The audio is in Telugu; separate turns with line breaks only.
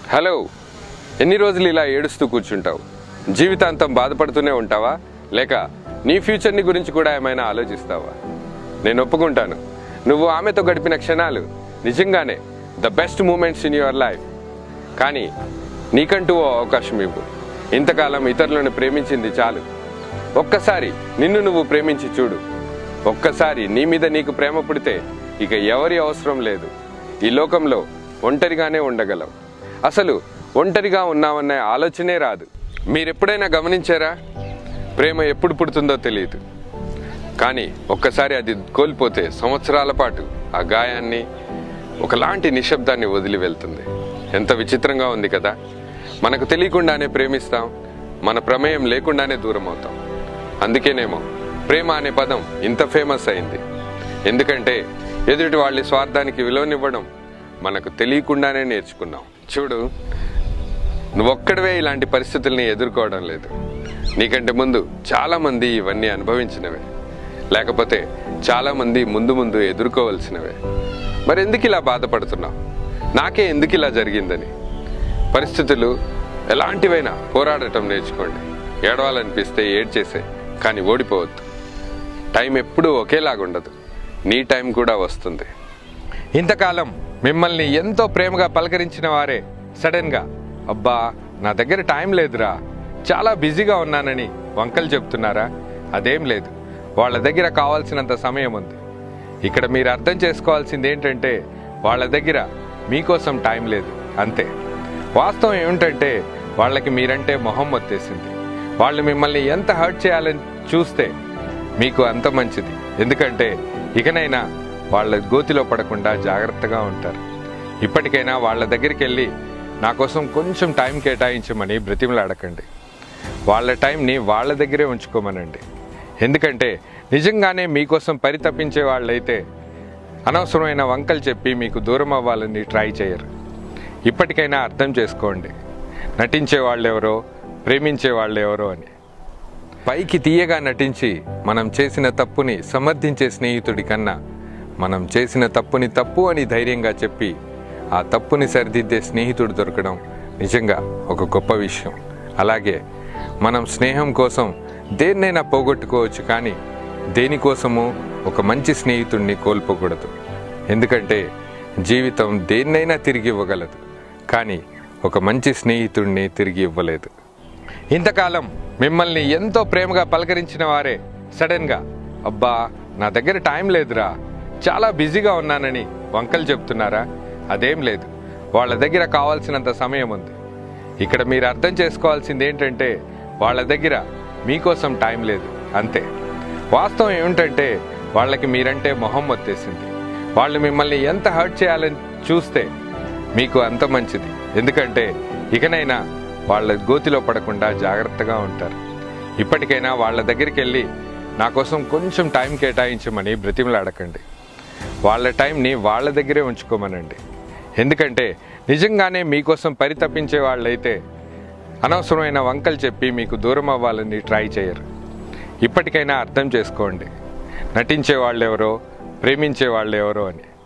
హలో ఎన్ని రోజులు ఇలా ఏడుస్తూ కూర్చుంటావు జీవితాంతం బాధపడుతూనే ఉంటావా లేక నీ ఫ్యూచర్ని గురించి కూడా ఏమైనా ఆలోచిస్తావా నేను ఒప్పుకుంటాను నువ్వు ఆమెతో గడిపిన క్షణాలు నిజంగానే the best moments in your life కానీ నీకంటూ ఓ అవకాశం ఇవ్వు ఇంతకాలం ఇతరులను ప్రేమించింది చాలు ఒక్కసారి నిన్ను నువ్వు ప్రేమించి చూడు ఒక్కసారి నీ మీద నీకు ప్రేమ పుడితే ఇక ఎవరి అవసరం లేదు ఈ లోకంలో ఒంటరిగానే ఉండగలవు అసలు ఒంటరిగా ఉన్నామనే ఆలోచనే రాదు మీరెప్పుడైనా గమనించారా ప్రేమ ఎప్పుడు పుడుతుందో తెలియదు కానీ ఒక్కసారి అది కోల్పోతే సంవత్సరాల పాటు ఆ గాయాన్ని ఒకలాంటి నిశ్శబ్దాన్ని వదిలి వెళ్తుంది ఎంత విచిత్రంగా ఉంది కదా మనకు తెలియకుండానే ప్రేమిస్తాం మన ప్రమేయం లేకుండానే దూరం అవుతాం అందుకేనేమో ప్రేమ అనే పదం ఇంత ఫేమస్ అయింది ఎందుకంటే ఎదుటి వాళ్ళ స్వార్థానికి విలువనివ్వడం మనకు తెలియకుండానే నేర్చుకున్నాం చూడు నువ్వొక్కడవే ఇలాంటి పరిస్థితుల్ని ఎదుర్కోవడం లేదు నీకంటే ముందు చాలామంది ఇవన్నీ అనుభవించినవే లేకపోతే చాలామంది ముందు ముందు ఎదుర్కోవలసినవే మరి ఎందుకు ఇలా బాధపడుతున్నావు నాకే ఎందుకు ఇలా జరిగిందని పరిస్థితులు ఎలాంటివైనా పోరాడటం నేర్చుకోండి ఏడవాలనిపిస్తే ఏడ్చేసే కానీ ఓడిపోవద్దు టైం ఎప్పుడూ ఒకేలాగుండదు నీ టైం కూడా వస్తుంది ఇంతకాలం మిమ్మల్ని ఎంతో ప్రేమగా పలకరించిన వారే సడన్గా అబ్బా నా దగ్గర టైం లేదురా చాలా బిజీగా ఉన్నానని వంకలు చెప్తున్నారా అదేం లేదు వాళ్ళ దగ్గర కావాల్సినంత సమయం ఉంది ఇక్కడ మీరు అర్థం చేసుకోవాల్సింది ఏంటంటే వాళ్ళ దగ్గర మీకోసం టైం లేదు అంతే వాస్తవం ఏమిటంటే వాళ్ళకి మీరంటే మొహం వచ్చేసింది వాళ్ళు మిమ్మల్ని ఎంత హర్ట్ చేయాలని చూస్తే మీకు అంత మంచిది ఎందుకంటే ఇకనైనా వాళ్ళ గోతిలో పడకుండా జాగ్రత్తగా ఉంటారు ఇప్పటికైనా వాళ్ళ దగ్గరికి వెళ్ళి నా కోసం కొంచెం టైం కేటాయించమని బ్రతిమలాడకండి వాళ్ళ టైంని వాళ్ళ దగ్గరే ఉంచుకోమనండి ఎందుకంటే నిజంగానే మీకోసం పరితపించే వాళ్ళైతే అనవసరమైన వంకలు చెప్పి మీకు దూరం అవ్వాలని ట్రై చేయరు ఇప్పటికైనా అర్థం చేసుకోండి నటించే వాళ్ళెవరో ప్రేమించే వాళ్ళెవరో అని పైకి తీయగా నటించి మనం చేసిన తప్పుని సమర్థించే స్నేహితుడి కన్నా మనం చేసిన తప్పుని తప్పు అని ధైర్యంగా చెప్పి ఆ తప్పుని సరిదిద్దే స్నేహితుడు దొరకడం నిజంగా ఒక గొప్ప విషయం అలాగే మనం స్నేహం కోసం దేన్నైనా పోగొట్టుకోవచ్చు కానీ దేనికోసము ఒక మంచి స్నేహితుడిని కోల్పోకూడదు ఎందుకంటే జీవితం దేన్నైనా తిరిగి ఇవ్వగలదు కానీ ఒక మంచి స్నేహితుడిని తిరిగి ఇవ్వలేదు ఇంతకాలం మిమ్మల్ని ఎంతో ప్రేమగా పలకరించిన వారే సడన్గా అబ్బా నా దగ్గర టైం లేదురా చాలా బిజీగా ఉన్నానని వంకలు చెప్తున్నారా అదేం లేదు వాళ్ళ దగ్గర కావాల్సినంత సమయం ఉంది ఇక్కడ మీరు అర్థం చేసుకోవాల్సింది ఏంటంటే వాళ్ళ దగ్గర మీకోసం టైం లేదు అంతే వాస్తవం ఏమిటంటే వాళ్ళకి మీరంటే మొహం వచ్చేసింది వాళ్ళు మిమ్మల్ని ఎంత హర్ట్ చేయాలని చూస్తే మీకు అంత మంచిది ఎందుకంటే ఇకనైనా వాళ్ళ గోతిలో పడకుండా జాగ్రత్తగా ఉంటారు ఇప్పటికైనా వాళ్ళ దగ్గరికి వెళ్ళి నా కోసం కొంచెం టైం కేటాయించమని బ్రతిమలాడకండి వాళ్ళ టైంని వాళ్ళ దగ్గరే ఉంచుకోమనండి ఎందుకంటే నిజంగానే మీకోసం పరితపించే వాళ్ళైతే అనవసరమైన వంకలు చెప్పి మీకు దూరం అవ్వాలని ట్రై చేయరు ఇప్పటికైనా అర్థం చేసుకోండి నటించే వాళ్ళెవరో ప్రేమించే వాళ్ళెవరో అని